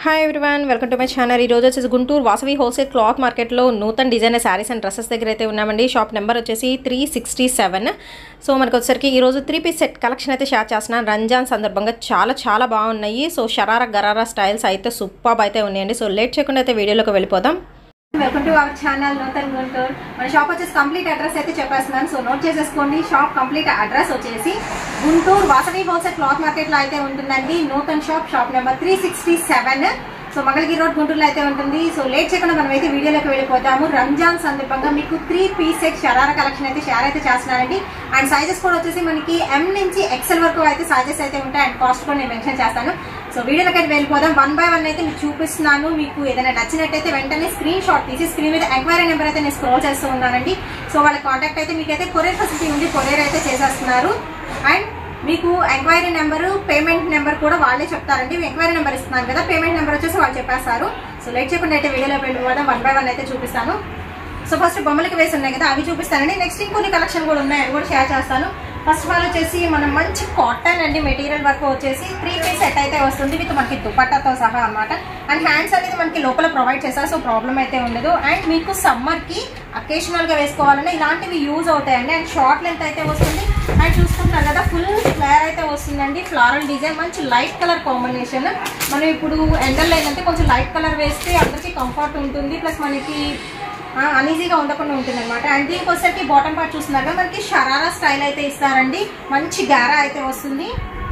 Hi everyone welcome to my channel ఈ రోజు వచ్చేసి గుంటూరు వాసవి హోల్సేల్ క్లాత్ మార్కెట్లో నూతన డిజైనర్ శారీస్ అండ్ డ్రెస్సెస్ దగ్గర అయితే ఉన్నామండి షాప్ నెంబర్ వచ్చేసి త్రీ సిక్స్టీ సెవెన్ సో మనకు వచ్చేసరికి ఈ రోజు త్రీ పీస్ సెట్ కలెక్షన్ అయితే షేర్ చేస్తున్నాను రంజాన్ సందర్భంగా చాలా చాలా బాగున్నాయి సో షరారా గరారా స్టైల్స్ అయితే సూపర్ అయితే ఉన్నాయండి సో లేట్ చేయకుండా అయితే వీడియోలోకి వెళ్ళిపోదాం welcome to our channel Nutan Guntur మన షాప్ వచ్చేసి కంప్లీట్ అడ్రస్ అయితే చెప్పేస్తున్నాను సో నోట్ చేసేసుకోండి షాప్ కంప్లీట్ అడ్రస్ వచ్చేసి Guntur Vasavi wholesale cloth market లో అయితే ఉంటుందండి Nutan shop shop number three sixty seven so Mangalagiri road గుంటూరులో అయితే ఉంటుంది సో లేట్ చేయకుండా మనం అయితే వీడియోలోకి వెళ్ళిపోతాము రంజాన్ సందర్భంగా మీకు three piece set sharara collection అయితే షేర్ అయితే చేస్తున్నానండి అండ్ సైజెస్ కూడా వచ్చేసి మనకి ఎం నుంచి ఎక్సెల్ వరకు అయితే సైజెస్ అయితే ఉంటాయి అండ్ కాస్ట్ కూడా నేను మెన్షన్ చేస్తాను సో వీడియోలోకి అయితే వెళ్ళిపోదాం వన్ బై వన్ అయితే మీకు చూపిస్తున్నాను మీకు ఏదైనా నచ్చినట్టయితే వెంటనే స్క్రీన్ షాట్ తీసి స్క్రీన్ మీద ఎంక్వైరీ నెంబర్ అయితే నేను స్క్రోల్ చేస్తూ ఉన్నానండి సో వాళ్ళ కాంటాక్ట్ అయితే మీకు అయితే కొరియర్ ఫెసిలిటీ ఉంది కొరియర్ అయితే చేసేస్తున్నారు అండ్ మీకు ఎంక్వైరీ నెంబర్ పేమెంట్ నెంబర్ కూడా వాళ్ళే చెప్తారండి ఎంక్వైరీ నెంబర్ ఇస్తున్నాను కదా పేమెంట్ నెంబర్ వచ్చేసి వాళ్ళు చెప్పేస్తారు సో లేట్ చేయకుండా అయితే వీడియోలో వెళ్ళిపోదాం వన్ బై వన్ అయితే చూపిస్తాను సో ఫస్ట్ బొమ్మలకి వేసి ఉన్నాయి కదా అవి చూపిస్తానండి నెక్స్ట్ ఇంకొన్ని కలెక్షన్ కూడా ఉన్నాయి అవి కూడా షేర్ చేస్తాను ఫస్ట్ ఆఫ్ ఆల్ వచ్చేసి మనం మంచి కాటన్ అండి మెటీరియల్ వర్క్ వచ్చేసి త్రీ పీస్ సెట్ అయితే వస్తుంది విత్ మనకి దుపట్టాతో సహా అన్నమాట అండ్ హ్యాండ్స్ అనేది మనకి లోపల ప్రొవైడ్ చేస్తారు సో ప్రాబ్లం అయితే ఉండదు అండ్ మీకు సమ్మర్ కి అకేషనల్ గా వేసుకోవాలన్నా ఇలాంటివి యూజ్ అవుతాయండి అండ్ షార్ట్ లెంత్ అయితే వస్తుంది అండ్ చూసుకుంటారు కదా ఫుల్ ఫ్లేర్ అయితే వస్తుందండి ఫ్లారల్ డిజైన్ మంచి లైట్ కలర్ కాంబినేషన్ మనం ఇప్పుడు ఎండల్లో ఏంటంటే కొంచెం లైట్ కలర్ వేస్తే అందరికీ కంఫర్ట్ ఉంటుంది ప్లస్ మనకి అనీజీగా ఉండకుండా ఉంటుంది అనమాట అండ్ దీనికి వచ్చేసరికి బాటమ్ పార్ట్ చూస్తున్నారు కదా మనకి షరారా స్టైల్ అయితే ఇస్తారండి మంచి గారా అయితే వస్తుంది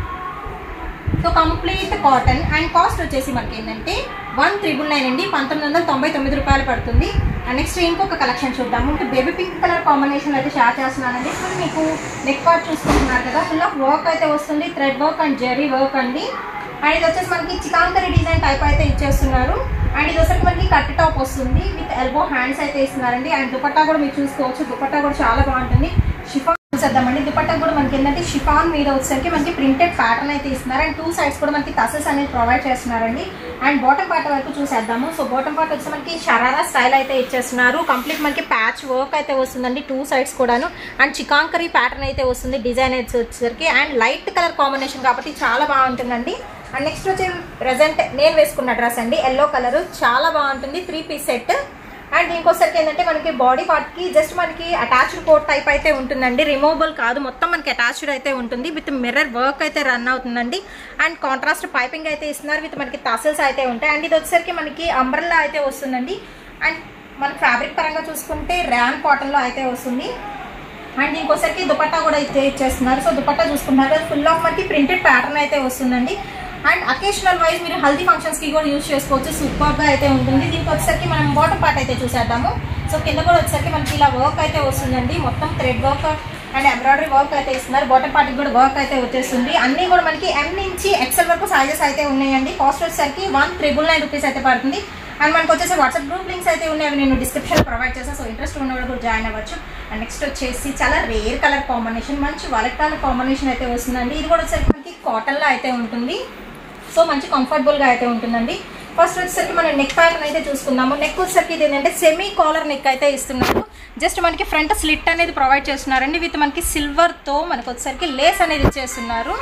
so complete cotton and cost వచ్చేసి మనకి ఏంటంటే వన్ త్రిబుల్ నైన్ అండి పంతొమ్మిది వందల తొంభై తొమ్మిది రూపాయలు పడుతుంది అండ్ నెక్స్ట్ ఇంకొక కలెక్షన్ చూద్దాము ఇంకా బేబీ పింక్ కలర్ కాంబినేషన్ అయితే షేర్ చేస్తున్నానండి ఫుల్ మీకు నెక్ పార్ట్ చూసుకుంటున్నారు కదా ఫుల్ ఆఫ్ వర్క్ అయితే వస్తుంది thread work and zari work అండి అండ్ ఇది వచ్చేసి మనకి చికాంకరీ డిజైన్ టైప్ అయితే ఇచ్చేస్తున్నారు అండ్ ఇది వచ్చేసి మనకి కట్ టాప్ వస్తుంది విత్ ఎల్బో హ్యాండ్స్ అయితే ఇస్తున్నారండి అండ్ దుపట్టా కూడా మీరు చూసుకోవచ్చు దుపట్టా కూడా చాలా బాగుంటుంది షిఫాన్ చూసేద్దామండి దుపట్టా కూడా మనకి ఏంటంటే షిఫాన్ మీద వచ్చేసరికి మనకి ప్రింటెడ్ ప్యాటర్న్ అయితే ఇస్తున్నారు అండ్ టూ సైడ్స్ కూడా మనకి టసెస్ అనేది ప్రొవైడ్ చేస్తున్నారండి అండ్ బాటమ్ పార్ట్ వరకు చూసేద్దాము సో బాటమ్ పార్ట్ వచ్చి మనకి షరారా స్టైల్ అయితే ఇచ్చేస్తున్నారు కంప్లీట్ మనకి ప్యాచ్ వర్క్ అయితే వస్తుందండి టూ సైడ్స్ కూడాను అండ్ చికాంకరీ ప్యాటర్న్ అయితే వస్తుంది డిజైన్ అయితే వచ్చేసరికి అండ్ లైట్ కలర్ కాంబినేషన్ కాబట్టి చాలా బాగుంటుందండి అండ్ నెక్స్ట్ వచ్చి ప్రెసెంట్ నేను వేసుకున్న డ్రెస్ అండి ఎల్లో కలర్ చాలా బాగుంటుంది త్రీ పీస్ సెట్ అండ్ ఇంకోసరికి ఏంటంటే మనకి బాడీ పార్ట్ కి జస్ట్ మనకి అటాచ్డ్ కోట్ టైప్ అయితే ఉంటుందండి రిమూవబుల్ కాదు మొత్తం మనకి అటాచ్డ్ అయితే ఉంటుంది విత్ మిర్రర్ వర్క్ అయితే రన్ అవుతుందండి అండ్ కాంట్రాస్ట్ పైపింగ్ అయితే ఇస్తున్నారు విత్ మనకి టసల్స్ అయితే ఉంటాయి అండ్ ఇది వచ్చేసరికి మనకి అంబ్రల్లా అయితే వస్తుందండి అండ్ మన ఫ్యాబ్రిక్ పరంగా చూసుకుంటే ర్యాన్ కాటన్ లో అయితే వస్తుంది అండ్ ఇంకోసరికి దుపట్టా కూడా అయితే ఇచ్చేస్తున్నారు సో దుపట్టా చూసుకుంటారు ఫుల్ ఆఫ్ మనకి ప్రింటెడ్ ప్యాటర్న్ అయితే వస్తుందండి అండ్ అకేషనల్ వైజ్ మీరు హల్దీ ఫంక్షన్స్ కి కూడా యూజ్ చేసుకోవచ్చు సూపర్ గా అయితే ఉంటుంది దీనికి వచ్చేసరికి మనం బాటమ్ పార్ట్ అయితే చూసేద్దాము సో కింద కూడా వచ్చేసరికి మనకి ఇలా వర్క్ అయితే వస్తుందండి మొత్తం thread work and embroidery work అయితే ఇస్తున్నారు బాటమ్ పార్ట్ కూడా వర్క్ అయితే వచ్చేస్తుంది అన్ని కూడా మనకి ఎం నుంచి ఎక్సెల్ వరకు సైజెస్ అయితే ఉన్నాయండి కాస్ట్ వచ్చేసరికి వన్ త్రిబుల్ నైన్ రూపీస్ అయితే పడుతుంది అండ్ మనకు వచ్చేసి వాట్సాప్ గ్రూప్ లింక్స్ అయితే ఉన్నాయి అవి నేను డిస్క్రిప్షన్ ప్రొవైడ్ చేస్తాను సో ఇంట్రెస్ట్ ఉన్న వాళ్ళు కూడా జాయిన్ అవ్వచ్చు అండ్ నెక్స్ట్ వచ్చేసి చాలా రేర్ కలర్ కాంబినేషన్ మంచి వాలెట్ కలర్ కాంబినేషన్ అయితే వస్తుందండి ఇది కూడా వచ్చేసరికి మనకి కాటన్ లో అయితే ఉంటుంది సో మంచి కంఫర్టబుల్ గా అయితే ఉంటుందండి ఫస్ట్ వచ్చేసరికి మనం నెక్ ప్యాటర్న్ అయితే చూసుకుందాము నెక్ వచ్చేసరికి ఇది ఏంటంటే సెమీ కాలర్ నెక్ అయితే ఇస్తున్నారు జస్ట్ మనకి ఫ్రంట్ స్లిట్ అనేది ప్రొవైడ్ చేస్తున్నారండి విత్ మనకి సిల్వర్ తో మనకి వచ్చేసరికి లేస్ అనేది ఇచ్చేస్తున్నారు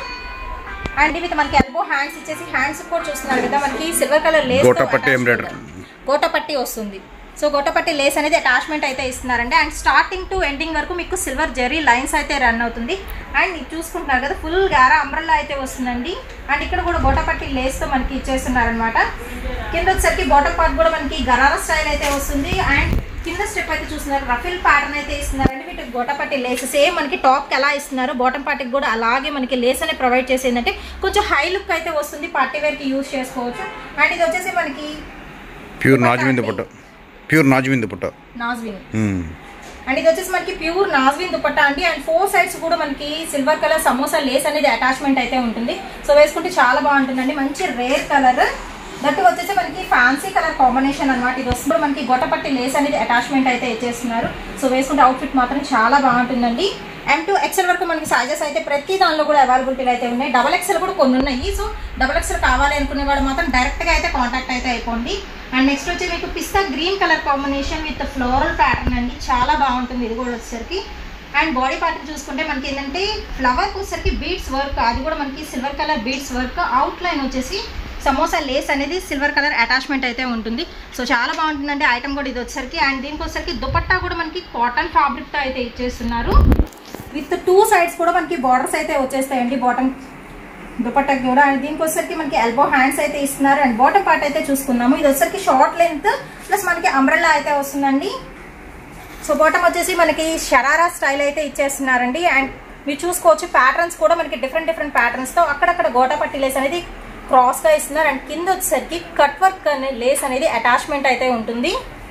అండ్ విత్ మనకి ఎల్బో హ్యాండ్స్ ఇచ్చేసి హ్యాండ్స్ కూడా చూస్తున్నారు కదా మనకి silver colour lace gota patti embroidery. Gota patti వస్తుంది సో గోటపట్టి లేస్ అనేది అటాచ్మెంట్ అయితే ఇస్తున్నారండి అండ్ స్టార్టింగ్ టు ఎండింగ్ వరకు మీకు సిల్వర్ జెరీ లైన్స్ అయితే రన్ అవుతుంది అండ్ ఇది చూసుకుంటున్నారు కదా ఫుల్ గారా అంబ్రల్లా అయితే వస్తుందండి అండ్ ఇక్కడ కూడా గోటపట్టి లేస్తో మనకి ఇచ్చేస్తున్నారనమాట కింద వచ్చేసరికి బాటమ్ పార్ట్ కూడా మనకి గరారా స్టైల్ అయితే వస్తుంది అండ్ కింద స్టెప్ అయితే చూస్తున్నారు రఫిల్ ప్యాటర్న్ అయితే ఇస్తున్నారండి వీటికి గోటపట్టి లేస్ సేమ్ మనకి టాప్కి ఎలా ఇస్తున్నారు బాటమ్ పార్ట్కి కూడా అలాగే మనకి లేస్ అనేది ప్రొవైడ్ చేసేందంటే కొంచెం హై లుక్ అయితే వస్తుంది పార్టీ వేర్కి యూస్ చేసుకోవచ్చు అండ్ ఇది వచ్చేసి మనకి ప్యూర్ నాజుమింద పుట్ట ప్యూర్ నాజుమింద పుట్ట నాజ్విన్ అండ్ ఇది వచ్చేసి మనకి ప్యూర్ నాజ్విన్ దుపట్టా అండి అండ్ ఫోర్ సైడ్స్ కూడా మనకి సిల్వర్ కలర్ సమోసా లేస్ అనేది అటాచ్మెంట్ అయితే ఉంటుంది సో వేసుకుంటే చాలా బాగుంటుందండి మంచి రేర్ కలర్ దట్ వచ్చేసి మనకి ఫ్యాన్సీ కలర్ కాంబినేషన్ అనమాట ఇది వస్తుంది మనకి గొట్టపట్టి లేస్ అనేది అటాచ్మెంట్ అయితే ఇచ్చేస్తున్నారు సో వేసుకుంటే అవుట్ఫిట్ మాత్రం చాలా బాగుంటుందండి ఎం టు ఎక్సెల్ వరకు మనకి సైజెస్ అయితే ప్రతి దానిలో కూడా అవైలబిలిటీ అయితే ఉన్నాయి డబల్ ఎక్సెల్ కూడా కొన్ని ఉన్నాయి సో డబల్ ఎక్సెల్ కావాలి అనుకునే వాడు మాత్రం డైరెక్ట్గా అయితే కాంటాక్ట్ అయితే అయిపోండి అండ్ నెక్స్ట్ వచ్చి మీకు pista green colour combination with floral pattern అండి చాలా బాగుంటుంది ఇది కూడా వచ్చేసరికి అండ్ బాడీ పార్ట్ చూసుకుంటే మనకి ఏంటంటే ఫ్లవర్ వచ్చేసరికి బీడ్స్ వర్క్ అది కూడా మనకి silver colour beads work out line వచ్చేసి సమోసా లేస్ అనేది సిల్వర్ కలర్ అటాచ్మెంట్ అయితే ఉంటుంది సో చాలా బాగుంటుందండి ఐటమ్ కూడా ఇది వచ్చేసరికి అండ్ దీనికి వచ్చేసరికి దుపట్టా కూడా మనకి కాటన్ ఫ్యాబ్రిక్తో అయితే ఇచ్చేస్తున్నారు విత్ టూ సైడ్స్ కూడా మనకి బార్డర్స్ అయితే వచ్చేస్తాయండి బాటమ్ దుపట్టాకి కూడా అండ్ దీనికి వచ్చేసరికి మనకి ఎల్బో హ్యాండ్స్ అయితే ఇస్తున్నారు అండ్ బాటమ్ పార్ట్ అయితే చూసుకుందాము ఇది వచ్చేసరికి షార్ట్ లెంత్ ప్లస్ మనకి అంబ్రెల్లా అయితే వస్తుందండి సో బాటమ్ వచ్చేసి మనకి షరారా స్టైల్ అయితే ఇచ్చేస్తున్నారండి అండ్ మీరు చూసుకోవచ్చు ప్యాటర్న్స్ కూడా మనకి డిఫరెంట్ డిఫరెంట్ ప్యాటర్న్స్ తో అక్కడక్కడ గోటా పట్టి లేస్ అనేది క్రాస్ గా ఇస్తున్నారు అండ్ కింద వచ్చేసరికి కట్ వర్క్ అనే లేస్ అనేది అటాచ్మెంట్ అయితే ఉంటుంది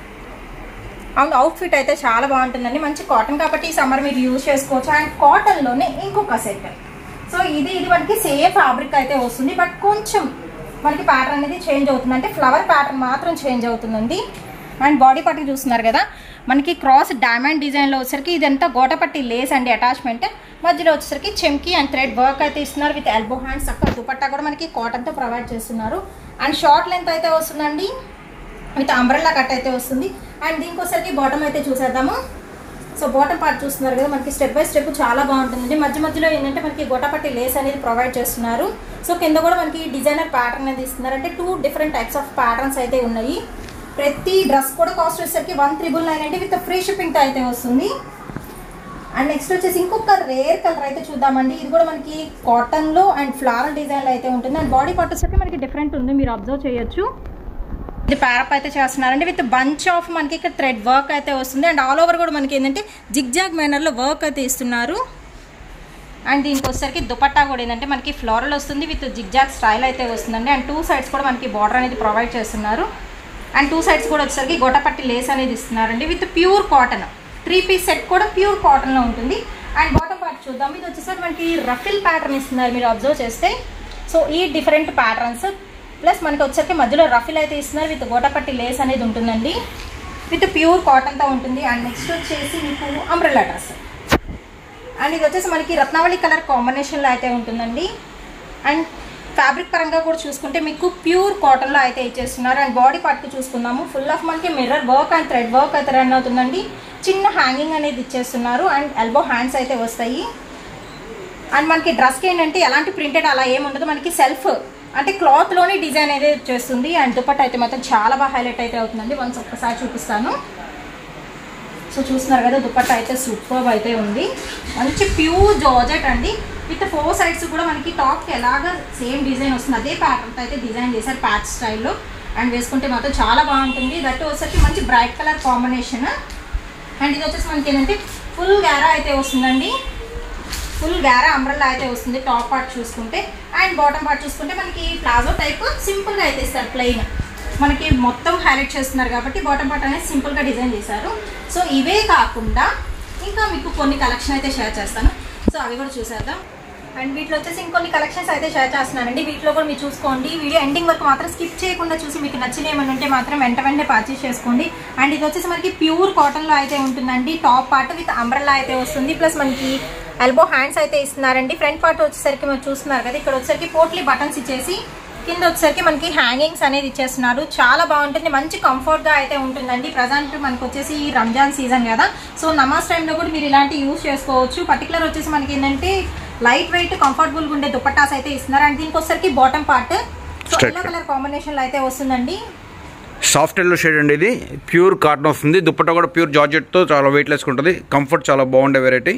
అండ్ అవుట్ ఫిట్ అయితే చాలా బాగుంటుందండి మంచి కాటన్ కాబట్టి ఈ సమ్మర్ మీరు యూజ్ చేసుకోవచ్చు అండ్ కాటన్ లోనే ఇంకొక సెట్ సో ఇది ఇది మనకి సేమ్ ఫ్యాబ్రిక్ అయితే వస్తుంది బట్ కొంచెం మనకి ప్యాటర్న్ అనేది చేంజ్ అవుతుంది అంటే ఫ్లవర్ ప్యాటర్న్ మాత్రం చేంజ్ అవుతుందండి అండ్ బాడీ పట్టి చూస్తున్నారు కదా మనకి క్రాస్ డైమండ్ డిజైన్లో వచ్చేసరికి ఇదంతా గోటపట్టి లేస్ అండి అటాచ్మెంట్ మధ్యలో వచ్చేసరికి చెమ్కి అండ్ థ్రెడ్ వర్క్ అయితే ఇస్తున్నారు విత్ ఎల్బో హ్యాండ్స్ అక్కడ దుపట్టా కూడా మనకి కాటన్తో ప్రొవైడ్ చేస్తున్నారు అండ్ షార్ట్ లెంత్ అయితే వస్తుందండి విత్ అంబ్రెల్లా కట్ అయితే వస్తుంది అండ్ దీనికి వచ్చేసరికి బాటమ్ అయితే చూసేద్దాము సో బాటమ్ పార్ట్ చూస్తున్నారు కదా మనకి స్టెప్ బై స్టెప్ చాలా బాగుంటుందండి మధ్య మధ్యలో ఏంటంటే మనకి గొట్టపట్టి లేస్ అనేది ప్రొవైడ్ చేస్తున్నారు సో కింద కూడా మనకి డిజైనర్ ప్యాటర్న్ అనేది ఇస్తున్నారు అంటే two different types of patterns అయితే ఉన్నాయి ప్రతి డ్రెస్ కూడా కాస్ట్ వచ్చేసరికి వన్ త్రిబుల్ నైన్ అంటే విత్ ఫ్రీ షిప్పింగ్తో అయితే వస్తుంది అండ్ నెక్స్ట్ వచ్చేసి ఇంకొక రేర్ కలర్ అయితే చూద్దామండి ఇది కూడా మనకి కాటన్లో అండ్ ఫ్లారల్ డిజైన్లో అయితే ఉంటుంది అండ్ బాడీ పార్ట్ వచ్చేసరికి మనకి డిఫరెంట్ ఉంది మీరు అబ్జర్వ్ చేయొచ్చు ఇది ప్యారప్ అయితే చేస్తున్నారండి విత్ బంచ్ ఆఫ్ మనకి ఇక్కడ థ్రెడ్ వర్క్ అయితే వస్తుంది అండ్ ఆల్ ఓవర్ కూడా మనకి ఏంటంటే జిగ్జాగ్ మేనర్లో వర్క్ అయితే ఇస్తున్నారు అండ్ దీనికి వచ్చేసరికి దుపట్టా కూడా ఏంటంటే మనకి ఫ్లోరల్ వస్తుంది విత్ జిగ్జాగ్ స్టైల్ అయితే వస్తుందండి అండ్ టూ సైడ్స్ కూడా మనకి బార్డర్ అనేది ప్రొవైడ్ చేస్తున్నారు అండ్ టూ సైడ్స్ కూడా వచ్చేసరికి గొట్టపట్టి లేస్ అనేది ఇస్తున్నారండి with pure cotton three piece set కూడా ప్యూర్ కాటన్లో ఉంటుంది అండ్ బాటమ్ పార్ట్ చూద్దాం ఇది వచ్చేసరికి మనకి రఫిల్ ప్యాటర్న్ ఇస్తున్నారు మీరు అబ్జర్వ్ చేస్తే సో ఈ డిఫరెంట్ ప్యాటర్న్స్ ప్లస్ మనకి వచ్చేసరికి మధ్యలో రఫిల్ అయితే ఇస్తున్నారు విత్ గోటపట్టి లేస్ అనేది ఉంటుందండి విత్ ప్యూర్ కాటన్తో ఉంటుంది అండ్ నెక్స్ట్ వచ్చేసి మీకు అంబ్రెల్లా డ్రెస్ అండ్ ఇది వచ్చేసి మనకి రత్నావళి కలర్ కాంబినేషన్లో అయితే ఉంటుందండి అండ్ ఫ్యాబ్రిక్ పరంగా కూడా చూసుకుంటే మీకు ప్యూర్ కాటన్లో అయితే ఇచ్చేస్తున్నారు అండ్ బాడీ పార్ట్ చూసుకుందాము ఫుల్ ఆఫ్ మనకి mirror work and thread work అయితే రన్ అవుతుందండి చిన్న హ్యాంగింగ్ అనేది ఇచ్చేస్తున్నారు అండ్ ఎల్బో హ్యాండ్స్ అయితే వస్తాయి అండ్ మనకి డ్రెస్కి ఏంటంటే ఎలాంటి ప్రింటెడ్ అలా ఏముండదు మనకి సెల్ఫ్ అంటే క్లాత్లోనే డిజైన్ అయితే చేస్తుంది అండ్ దుపట్ట అయితే మాత్రం చాలా బాగా హైలైట్ అయితే అవుతుందండి వన్స్ ఒక్కసారి చూపిస్తాను సో చూస్తున్నారు కదా దుపట్ట అయితే సూపర్ అయితే ఉంది మంచి ప్యూర్ జార్జెట్ అండి విత్ ఫోర్ సైడ్స్ కూడా మనకి టాప్కి ఎలాగా సేమ్ డిజైన్ వస్తుంది అదే ప్యాటర్న్తో అయితే డిజైన్ చేశారు ప్యాచ్ స్టైల్లో అండ్ వేసుకుంటే మాత్రం చాలా బాగుంటుంది దట్ వచ్చేసరికి మంచి బ్రైట్ కలర్ కాంబినేషన్ అండ్ ఇది వచ్చేసి మనకి ఏంటంటే ఫుల్ గారా అయితే వస్తుందండి ఫుల్ గారా అంబ్రెల్లా అయితే వస్తుంది టాప్ పార్ట్ చూసుకుంటే అండ్ బాటమ్ పార్ట్ చూసుకుంటే మనకి ప్లాజో టైప్ సింపుల్గా అయితే ఇస్తారు ప్లెయిన్ మనకి మొత్తం హైలైట్ చేస్తున్నారు కాబట్టి బాటమ్ పార్ట్ అనేది సింపుల్గా డిజైన్ చేశారు సో ఇవే కాకుండా ఇంకా మీకు కొన్ని కలెక్షన్ అయితే షేర్ చేస్తాను సో అవి కూడా చూసేద్దాం అండ్ వీటిలో వచ్చేసి ఇంకొన్ని కలెక్షన్స్ అయితే షేర్ చేస్తున్నానండి వీటిలో కూడా మీరు చూసుకోండి వీడియో ఎండింగ్ వరకు మాత్రం స్కిప్ చేయకుండా చూసి మీకు నచ్చిన ఏమైనా ఉంటే మాత్రం వెంట వెంటనే పర్చేస్ చేసుకోండి అండ్ ఇది వచ్చేసి మనకి ప్యూర్ కాటన్లో అయితే ఉంటుందండి టాప్ పార్ట్ విత్ అంబ్రెల్లా అయితే వస్తుంది ప్లస్ మనకి ఎల్బో హ్యాండ్స్ అయితే ఇస్తున్నారండి ఫ్రంట్ పార్ట్ వచ్చేసరికి మీరు చూస్తున్నారు కదా ఇక్కడ వచ్చేసరికి పోట్లీ బటన్స్ ఇచ్చేసి కింద వచ్చేసరికి మనకి హ్యాంగింగ్స్ అనేది ఇచ్చేస్తున్నారు చాలా బాగుంటుంది మంచి కంఫర్ట్గా అయితే ఉంటుందండి ప్రజెంట్ మనకు వచ్చేసి ఈ రంజాన్ సీజన్ కదా సో నమాజ్ టైంలో కూడా మీరు ఇలాంటి యూస్ చేసుకోవచ్చు పర్టికులర్ వచ్చేసి మనకి ఏంటంటే లైట్ వెయిట్ కంఫర్టబుల్గా ఉండే దుపట్టాస్ అయితే ఇస్తున్నారు అండ్ దీనికి వచ్చేసరికి bottom part so Straight yellow colour కాంబినేషన్లో అయితే వస్తుందండి సాఫ్ట్ ఎల్లో షేడ్ అండి ఇది ప్యూర్ కాటన్ వస్తుంది దుప్పట్టా కూడా ప్యూర్ జార్జెట్తో చాలా వెయిట్లెస్గా ఉంటుంది కంఫర్ట్ చాలా బాగుండే వెరైటీ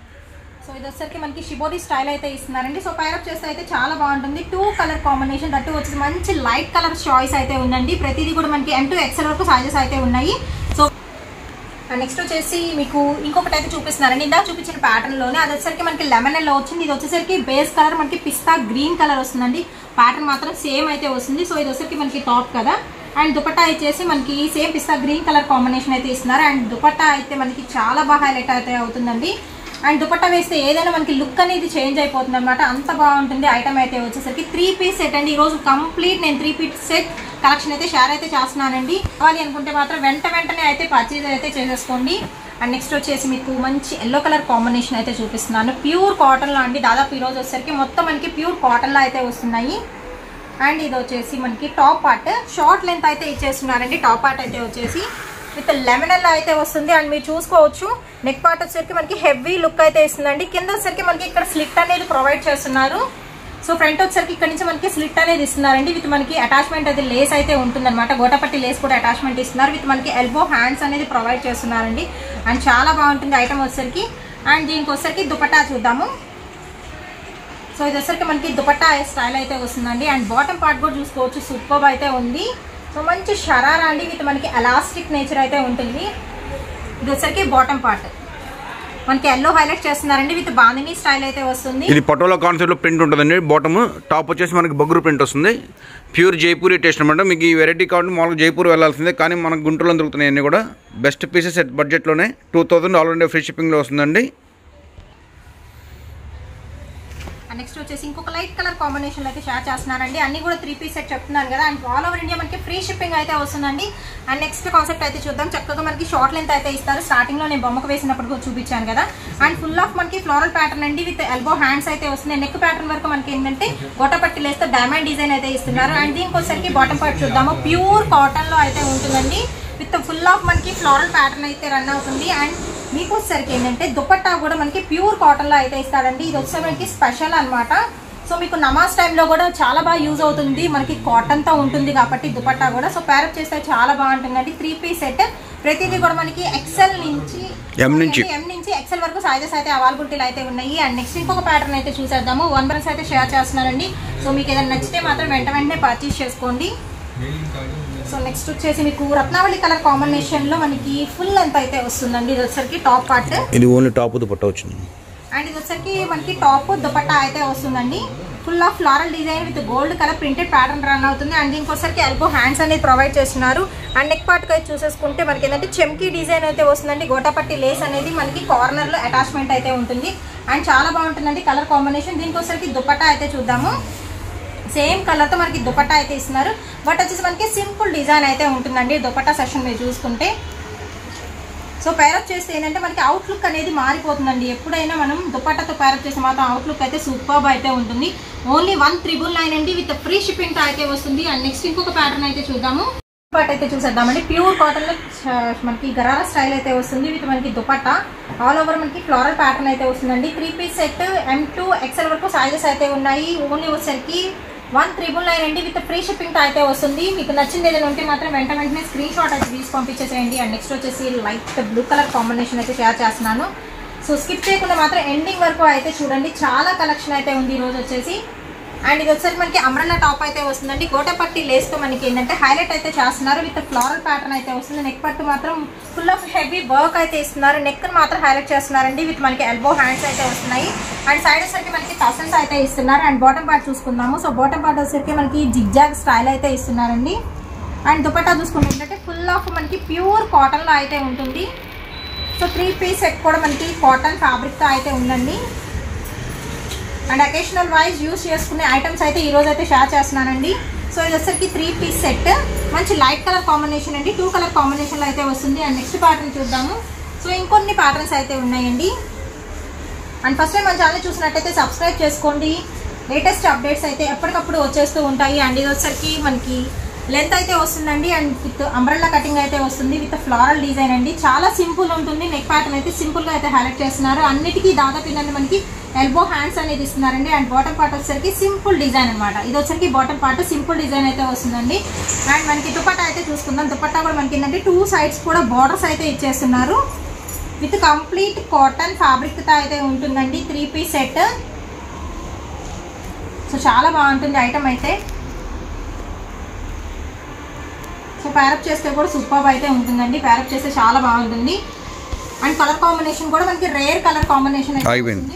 సో ఇది వచ్చేసరికి మనకి షిబోరి స్టైల్ అయితే ఇస్తున్నారండి సో పైరప్ చేస్తే అయితే చాలా బాగుంటుంది టూ కలర్ కాంబినేషన్ దట్టు వచ్చేసి మంచి లైట్ కలర్ చాయిస్ అయితే ఉందండి ప్రతిదీ కూడా మనకి ఎం టు ఎక్సెల్ వరకు సైజెస్ అయితే ఉన్నాయి సో నెక్స్ట్ వచ్చేసి మీకు ఇంకొకటి అయితే చూపిస్తున్నారండి ఇందాక చూపించిన ప్యాటర్న్ లోనే అది వచ్చేసరికి మనకి లెమన్ ఎల్లో వచ్చింది ఇది వచ్చేసరికి బేస్ కలర్ మనకి పిస్తా గ్రీన్ కలర్ వస్తుందండి ప్యాటర్న్ మాత్రం సేమ్ అయితే వస్తుంది సో ఇది వచ్చేసరికి మనకి టాప్ కదా అండ్ దుపట్టా వచ్చేసి మనకి same pista green colour combination అయితే ఇస్తున్నారు అండ్ దుపట్టా అయితే మనకి చాలా బాగా హైలైట్ అయితే అవుతుందండి అండ్ దుపట్టా వేస్తే ఏదైనా మనకి లుక్ అనేది చేంజ్ అయిపోతుంది అనమాట అంత బాగుంటుంది ఐటమ్ అయితే వచ్చేసరికి త్రీ పీస్ సెట్ అండి ఈరోజు కంప్లీట్ నేను త్రీ పీస్ సెట్ కలెక్షన్ అయితే షేర్ అయితే చేస్తున్నానండి కావాలి అనుకుంటే మాత్రం వెంట వెంటనే అయితే పర్చేజ్ అయితే చేసేసుకోండి అండ్ నెక్స్ట్ వచ్చేసి మీకు మంచి ఎల్లో కలర్ కాంబినేషన్ అయితే చూపిస్తున్నాను ప్యూర్ కాటన్లో అండి దాదాపు ఈరోజు వచ్చేసరికి మొత్తం మనకి ప్యూర్ కాటన్లో అయితే వస్తున్నాయి అండ్ ఇది వచ్చేసి మనకి టాప్ పార్ట్ షార్ట్ లెంత్ అయితే ఇచ్చేస్తున్నారండి టాప్ పార్ట్ అయితే వచ్చేసి విత్ లెమనల్ అయితే వస్తుంది అండ్ మీరు చూసుకోవచ్చు నెక్ పార్ట్ వచ్చేసరికి మనకి హెవీ లుక్ అయితే ఇస్తుందండి కింద వచ్చేసరికి మనకి ఇక్కడ స్లిట్ అనేది ప్రొవైడ్ చేస్తున్నారు సో ఫ్రంట్ వచ్చేసరికి ఇక్కడ నుంచి మనకి స్లిట్ అనేది ఇస్తున్నారండి విత్ మనకి అటాచ్మెంట్ అది లేస్ అయితే ఉంటుందన్నమాట గోటపట్టి లేస్ కూడా అటాచ్మెంట్ ఇస్తున్నారు విత్ మనకి ఎల్బో హ్యాండ్స్ అనేది ప్రొవైడ్ చేస్తున్నారండి అండ్ చాలా బాగుంటుంది ఐటమ్ వచ్చేసరికి అండ్ దీనికి వచ్చేసరికి దుపట్టా చూద్దాము సో ఇది వచ్చేసరికి మనకి దుపట్టా స్టైల్ అయితే వస్తుందండి అండ్ బాటమ్ పార్ట్ కూడా చూసుకోవచ్చు సూపర్ అయితే ఉంది సో మంచి షరారా అండి విత్ మనకి ఎలాస్టిక్ నేచర్ అయితే ఉంటుంది ఇది వచ్చేసరికి బాటమ్ పార్ట్ మనకి ఎల్లో హైలైట్ చేస్తున్నారండి విత్ బాందిని స్టైల్ అయితే వస్తుంది ఇది పటోలా కాన్సెప్ట్లో ప్రింట్ ఉంటుందండి బాటమ్ టాప్ వచ్చేసి మనకి బొగ్గురు ప్రింట్ వస్తుంది ప్యూర్ జైపూరి టేస్ట్ అనమాట మీకు ఈ వెరైటీ కావాలంటే మామూలుగా జైపూర్ వెళ్ళాల్సిందే కానీ మనకు గుంటూరులో దొరుకుతున్నాయి అన్నీ కూడా బెస్ట్ పీసెస్ ఎట్ బడ్జెట్లోనే two thousand all India free షిప్పింగ్లో వస్తుందండి అండ్ నెక్స్ట్ వచ్చేసి ఇంకొక లైట్ కలర్ కాంబినేషన్ అయితే షేర్ చేస్తున్నారండి అన్ని కూడా త్రీ పీస్ సెట్ చెప్తున్నాను కదా అండ్ ఆల్ ఓవర్ ఇండియా మనకి ఫ్రీ షిప్పింగ్ అయితే వస్తుందండి అండ్ నెక్స్ట్ కాన్సెప్ట్ అయితే చూద్దాం చక్కగా మనకి షార్ట్ లెంత్ అయితే ఇస్తారు స్టార్టింగ్ లో నేను బొమ్మకు వేసినప్పుడు కూడా చూపించాను కదా అండ్ ఫుల్ ఆఫ్ మనకి ఫ్లోరల్ ప్యాటర్న్ అండి విత్ ఎల్బో హ్యాండ్స్ అయితే వస్తుంది నెక్ ప్యాటర్న్ వరకు మనకి ఏంటంటే గొట్టపట్టి లేస్తే డైమండ్ డిజైన్ అయితే ఇస్తున్నారు అండ్ దీనికి వచ్చేసరికి బాటమ్ పార్ట్ చూద్దాము ప్యూర్ కాటన్ లో అయితే ఉంటుందండి విత్ ఫుల్ ఆఫ్ మనకి ఫ్లోరల్ ప్యాటర్న్ అయితే రన్ అవుతుంది అండ్ మీకు వచ్చేసరికి ఏంటంటే దుపట్టా కూడా మనకి ప్యూర్ కాటన్ లో అయితే ఇస్తాడండి ఇది వచ్చే మనకి స్పెషల్ అన్నమాట సో మీకు నమాజ్ టైంలో కూడా చాలా బాగా యూజ్ అవుతుంది మనకి కాటన్ తో ఉంటుంది కాబట్టి దుపట్టా కూడా సో ప్యారప్ చేస్తే చాలా బాగుంటుందండి త్రీ పీస్ సెట్ ప్రతిదీ కూడా మనకి ఎక్సెల్ నుంచి M నుంచి. ఎం నుంచి ఎక్సెల్ వరకు సైజెస్ అయితే అవైలబిలిటీలు అయితే ఉన్నాయి అండ్ నెక్స్ట్ ఇంకొక ప్యాటర్న్ అయితే చూసేద్దాము వన్ బ్రస్ అయితే షేర్ చేస్తున్నానండి సో మీకు ఏదైనా నచ్చితే మాత్రం వెంట వెంటనే పర్చేస్ చేసుకోండి సో నెక్స్ట్ వచ్చేసి మీకు రత్నావళి కలర్ కాంబినేషన్ లో మనకి ఫుల్ లెంత్ అయితే వస్తుందండి ఇది వచ్చరికి టాప్ పార్ట్ ఇది ఓన్లీ టాప్ దుపట్ట వచ్చింది అండ్ ఇది వచ్చరికి మనకి టాప్ దుపట్టా అయితే వస్తుందండి full of floral design with gold colour printed pattern run అవుతుంది అండ్ దీనికి వచ్చరికి ఎల్బో హ్యాండ్స్ అనేది ప్రొవైడ్ చేస్తున్నారు అండ్ నెక్ పార్ట్ అయితే చూసేసుకుంటే మనకి ఏంటంటే చెమ్కీ డిజైన్ అయితే వస్తుందండి గోటాపట్టి లేస్ అనేది మనకి కార్నర్ లో అటాచ్మెంట్ అయితే ఉంటుంది అండ్ చాలా బాగుంటుందండి కలర్ కాంబినేషన్ దీనికి వచ్చరికి దుపట్టా అయితే చూద్దాము సేమ్ కలర్ తో మనకి దుపట్టా అయితే ఇస్తున్నారు బట్ వచ్చేసి మనకి సింపుల్ డిజైన్ అయితే ఉంటుందండి దుపట్టా సెషన్ మీరు చూసుకుంటే సో పేరప్ చేస్తే ఏంటంటే మనకి అవుట్లుక్ అనేది మారిపోతుందండి ఎప్పుడైనా మనం దుపట్టాతో పేరప్ చేస్తే మాత్రం అవుట్లుక్ అయితే సూపర్బ్ అయితే ఉంటుంది ఓన్లీ వన్ త్రిబుల్ నైన్ అండి విత్ ఫ్రీ షిప్పింగ్ అయితే వస్తుంది అండ్ నెక్స్ట్ ఇంకొక ప్యాటర్న్ అయితే చూద్దాము పార్ట్ అయితే చూసేద్దామండి ప్యూర్ కాటన్ లో చ- మనకి గరారా స్టైల్ అయితే వస్తుంది విత్ మనకి దుపట్టా ఆల్ ఓవర్ మనకి ఫ్లోరల్ ప్యాటర్న్ అయితే వస్తుందండి three piece set M to XL వరకు సైజెస్ అయితే ఉన్నాయి ఓన్లీ వచ్చేసరికి వన్ త్రిబుల్ నైన్ అండి విత్ ఫ్రీ షిప్పింగ్ అయితే వస్తుంది మీకు నచ్చింది ఏదైనా ఉంటే మాత్రం వెంట వెంటనే స్క్రీన్ షాట్ అయితే తీసి పంపించేసేయండి అండ్ నెక్స్ట్ వచ్చేసి లైట్ బ్లూ కలర్ కాంబినేషన్ అయితే షేర్ చేస్తున్నాను సో స్కిప్ చేయకుండా మాత్రం ఎండింగ్ వరకు అయితే చూడండి చాలా కలెక్షన్ అయితే ఉంది ఈ రోజు వచ్చేసి అండ్ ఇది వచ్చేసి మనకి అమ్రల్లా టాప్ అయితే వస్తుందండి గోటపట్టి లేస్ తో మనకి ఏంటంటే హైలైట్ అయితే చేస్తున్నారు విత్ ఫ్లోరల్ ప్యాటర్న్ అయితే వస్తుంది నెక్ పట్టు మాత్రం ఫుల్ ఆఫ్ హెవీ వర్క్ అయితే ఇస్తున్నారు నెక్ మాత్రం హైలైట్ చేస్తున్నారండి విత్ మనకి ఎల్బో హ్యాండ్స్ అయితే వస్తున్నాయి అండ్ సైడ్ వచ్చేసరికి మనకి టసల్స్ అయితే ఇస్తున్నారు అండ్ బాటమ్ పార్ట్ చూసుకుందాము సో బాటమ్ పార్ట్ వచ్చేసరికి మనకి జిగ్జాగ్ స్టైల్ అయితే ఇస్తున్నారండి అండ్ దుపట్టా చూసుకుంటే ఏంటంటే ఫుల్ ఆఫ్ మనకి ప్యూర్ కాటన్ లో అయితే ఉంటుంది సో త్రీ పీస్ సెట్ కూడా మనకి కాటన్ ఫ్యాబ్రిక్ తో అయితే ఉందండి అండ్ అకేషనల్ వైజ్ యూస్ చేసుకునే ఐటమ్స్ అయితే ఈ రోజు అయితే షేర్ చేస్తున్నానండి సో ఇది వచ్చరికి త్రీ పీస్ సెట్ మంచి లైట్ కలర్ కాంబినేషన్ అండి టూ కలర్ కాంబినేషన్లో అయితే వస్తుంది అండ్ నెక్స్ట్ ప్యాటర్న్ చూద్దాము సో ఇంకొన్ని ప్యాటర్న్స్ అయితే ఉన్నాయండి అండ్ ఫస్ట్ టైం మన ఛానల్ చూసినట్టయితే సబ్స్క్రైబ్ చేసుకోండి లేటెస్ట్ అప్డేట్స్ అయితే ఎప్పటికప్పుడు వచ్చేస్తూ ఉంటాయి అండ్ ఇది వచ్చరికి మనకి లెంత్ అయితే వస్తుందండి అండ్ విత్ అంబ్రెల్లా కటింగ్ అయితే వస్తుంది విత్ ఫ్లారల్ డిజైన్ అండి చాలా సింపుల్ ఉంటుంది నెక్ ప్యాటర్న్ అయితే సింపుల్ గా అయితే హైలైట్ చేస్తున్నారు అన్నిటికీ దాదాపు ఏంటంటే మనకి ఎల్బో హ్యాండ్స్ అనేది ఇస్తున్నారండి అండ్ బాటమ్ పార్ట్ వచ్చేసరికి సింపుల్ డిజైన్ అనమాట ఇది వచ్చరికి బాటమ్ పార్ట్ సింపుల్ డిజైన్ అయితే వస్తుందండి అండ్ మనకి దుపట్టా అయితే చూసుకుందాం దుపట్టా కూడా మనకి ఏంటంటే టూ సైడ్స్ కూడా బార్డర్స్ అయితే ఇచ్చేస్తున్నారు విత్ కంప్లీట్ కాటన్ ఫ్యాబ్రిక్ తో అయితే ఉంటుందండి త్రీ పీస్ సెట్ సో చాలా బాగుంటుంది ఐటమ్ అయితే సో ప్యారప్ చేస్తే కూడా సూపర్ అయితే ఉంటుందండి ప్యారప్ చేస్తే చాలా బాగుంటుంది అండ్ కలర్ కాంబినేషన్ కూడా మనకి రేర్ కలర్ కాంబినేషన్ అయితే అయిపోయింది. వస్తుంది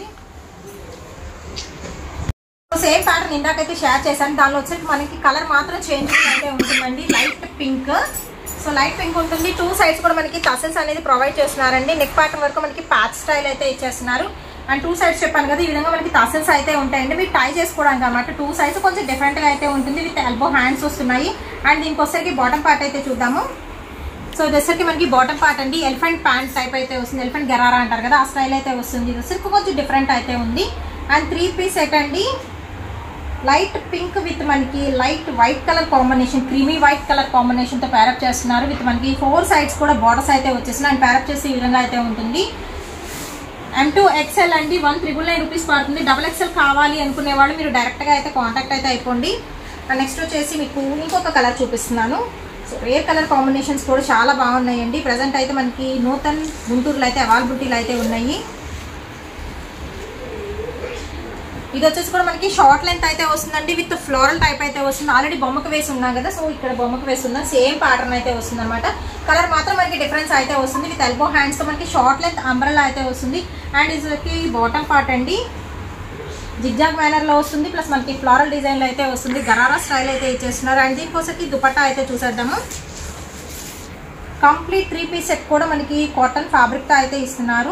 సేమ్ ప్యాటర్న్ ఇందాకైతే షేర్ చేశాను దానిలో వచ్చేసి మనకి కలర్ మాత్రం చేంజ్ అయితే ఉంటుందండి light pink so light pink ఉంటుంది టూ సైడ్స్ కూడా మనకి టసల్స్ అనేది ప్రొవైడ్ చేస్తున్నారండి నెక్ ప్యాటర్న్ వరకు మనకి ప్యాచ్ స్టైల్ అయితే ఇచ్చేస్తున్నారు అండ్ టూ సైడ్స్ చెప్పాను కదా ఈ విధంగా మనకి టసల్స్ అయితే ఉంటాయండి మీరు టై చేసుకోవడానికి అనమాట టూ సైడ్స్ కొంచెం డిఫరెంట్ గా అయితే ఉంటుంది విత్ ఎల్బో హ్యాండ్స్ వస్తున్నాయి అండ్ దీనికి వచ్చేసరికి బాటమ్ పార్ట్ అయితే చూద్దాము సో ఇది వచ్చరికి మనకి బాటమ్ పార్ట్ అండి ఎలిఫెంట్ ప్యాంట్ టైప్ అయితే వస్తుంది ఎలిఫెంట్ గరారా అంటారు కదా ఆ స్టైల్ అయితే వస్తుంది ఇది వచ్చరికి కొంచెం డిఫరెంట్ అయితే ఉంది అండ్ త్రీ పీస్ సెట్ అండి లైట్ పింక్ విత్ మనకి light white colour combination creamy white colour combination తో ప్యారప్ చేస్తున్నారు విత్ మనకి ఫోర్ సైడ్స్ కూడా బార్డర్స్ అయితే వచ్చేసినాయి అండ్ ప్యారప్ చేసి ఈ విధంగా అయితే ఉంటుంది ఎం టూ ఎక్స్ఎల్ అండి వన్ త్రిబుల్ నైన్ రూపీస్ పడుతుంది డబుల్ ఎక్స్ఎల్ కావాలి అనుకునే వాళ్ళు మీరు డైరెక్ట్గా అయితే కాంటాక్ట్ అయితే అయిపోండి అండ్ నెక్స్ట్ వచ్చేసి మీకు ఇంకొక కలర్ చూపిస్తున్నాను సో రేర్ కలర్ కాంబినేషన్స్ కూడా చాలా బాగున్నాయండి ప్రజెంట్ అయితే మనకి నూతన్ గుంటూరులో అయితే అవైలబిలిటీలో అయితే ఉన్నాయి ఇది వచ్చేసి కూడా మనకి షార్ట్ లెంత్ అయితే వస్తుందండి విత్ ఫ్లోరల్ టైప్ అయితే వస్తుంది ఆల్రెడీ బొమ్మకు వేసి ఉన్నాం కదా సో ఇక్కడ బొమ్మకు వేసి ఉన్నాం సేమ్ ప్యాటర్న్ అయితే వస్తుంది అనమాట కలర్ మాత్రం మనకి డిఫరెన్స్ అయితే వస్తుంది విత్ ఎల్బో హ్యాండ్స్ తో మనకి షార్ట్ లెంత్ అంబ్రలా అయితే వస్తుంది అండ్ ఇది బాటమ్ పార్ట్ అండి జిగ్జాగ్ మేనర్ లో వస్తుంది ప్లస్ మనకి ఫ్లోరల్ డిజైన్ లో అయితే వస్తుంది గరారా స్టైల్ అయితే ఇచ్చేస్తున్నారు అండ్ దీనికోసరికి దుపట్టా అయితే చూసేద్దాము కంప్లీట్ త్రీ పీస్ సెట్ కూడా మనకి కాటన్ ఫ్యాబ్రిక్ తో అయితే ఇస్తున్నారు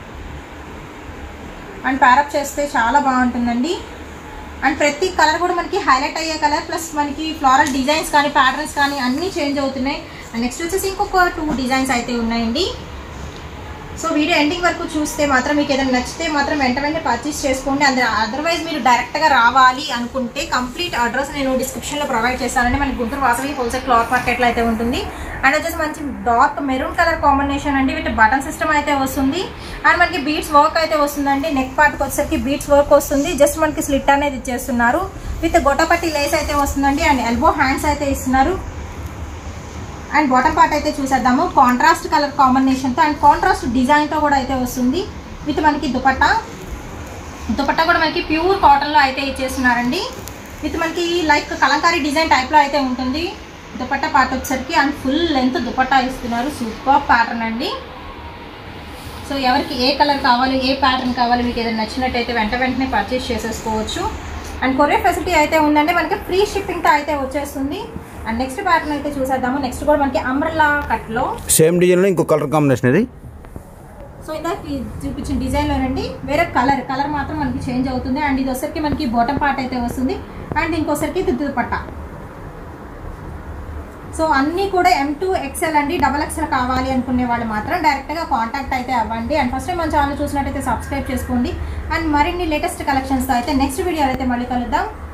అండ్ ప్యారప్ చేస్తే చాలా బాగుంటుందండి అండ్ ప్రతి కలర్ కూడా మనకి హైలైట్ అయ్యే కలర్ ప్లస్ మనకి ఫ్లోరల్ డిజైన్స్ కానీ ప్యాటర్న్స్ కానీ అన్నీ చేంజ్ అవుతున్నాయి అండ్ నెక్స్ట్ వచ్చేసి ఇంకొక టూ డిజైన్స్ అయితే ఉన్నాయండి సో వీడియో ఎండింగ్ వరకు చూస్తే మాత్రం మీకు ఏదైనా నచ్చితే మాత్రం వెంట వెంటనే పర్చేస్ చేసుకోండి అందరూ అదర్వైజ్ మీరు డైరెక్ట్గా రావాలి అనుకుంటే కంప్లీట్ అడ్రస్ నేను డిస్క్రిప్షన్లో ప్రొవైడ్ చేస్తానండి మనకి గుంటూరు వాసవి హోల్సేల్ క్లాత్ మార్కెట్లో అయితే ఉంటుంది అండ్ వచ్చేసి మంచి డార్క్ మెరూన్ కలర్ కాంబినేషన్ అండి వీటి బటన్ సిస్టమ్ అయితే వస్తుంది అండ్ మనకి బీట్స్ వర్క్ అయితే వస్తుందండి నెక్ పార్ట్కి వచ్చేసరికి బీట్స్ వర్క్ వస్తుంది జస్ట్ మనకి స్లిట్ అనేది ఇచ్చేస్తున్నారు విత్ గొట్టపట్టి లేస్ అయితే వస్తుందండి అండ్ ఎల్బో హ్యాండ్స్ అయితే ఇస్తున్నారు అండ్ బాటమ్ పార్ట్ అయితే చూసేద్దాము కాంట్రాస్ట్ కలర్ కాంబినేషన్తో అండ్ కాంట్రాస్ట్ డిజైన్తో కూడా అయితే వస్తుంది విత్ మనకి దుపట్టా దుపట్టా కూడా మనకి ప్యూర్ కాటన్లో అయితే ఇచ్చేస్తున్నారండి విత్ మనకి లైక్ కలంకారీ డిజైన్ టైప్లో అయితే ఉంటుంది దుపట్టా పార్ట్ వచ్చేసరికి అండ్ ఫుల్ లెంత్ దుపట్టా ఇస్తున్నారు సూపర్ ప్యాటర్న్ అండి సో ఎవరికి ఏ కలర్ కావాలి ఏ ప్యాటర్న్ కావాలి మీకు ఏదైనా నచ్చినట్టయితే వెంట వెంటనే పర్చేస్ చేసేసుకోవచ్చు అండ్ కొరియర్ ఫెసిలిటీ అయితే ఉందంటే మనకి ఫ్రీ షిప్పింగ్తో అయితే వచ్చేస్తుంది అండ్ నెక్స్ట్ ప్యాటర్న్ అయితే చూసేద్దాము నెక్స్ట్ కూడా మనకి అంబ్రల్లా కట్లో సేమ్ డిజైన్లో ఇంకో కలర్ కాంబినేషన్ ఇది సో ఇందాక ఈ చూపించిన డిజైన్లోనండి వేరే కలర్ కలర్ మాత్రం మనకి చేంజ్ అవుతుంది అండ్ ఇది వచ్చరికి మనకి బాటమ్ పార్ట్ అయితే వస్తుంది అండ్ ఇంకోసరికి దుద్దు పట్ట సో అన్నీ కూడా ఎం టూ ఎక్స్ఎల్ అండి డబల్ ఎక్స్ఎల్ కావాలి అనుకునే వాళ్ళు మాత్రం డైరెక్ట్గా కాంటాక్ట్ అయితే అవ్వండి అండ్ ఫస్ట్ టైం మన ఛానల్ చూసినట్టయితే సబ్స్క్రైబ్ చేసుకోండి అండ్ మరిన్ని లేటెస్ట్ కలెక్షన్స్తో అయితే నెక్స్ట్ వీడియో అయితే మళ్ళీ కలుద్దాం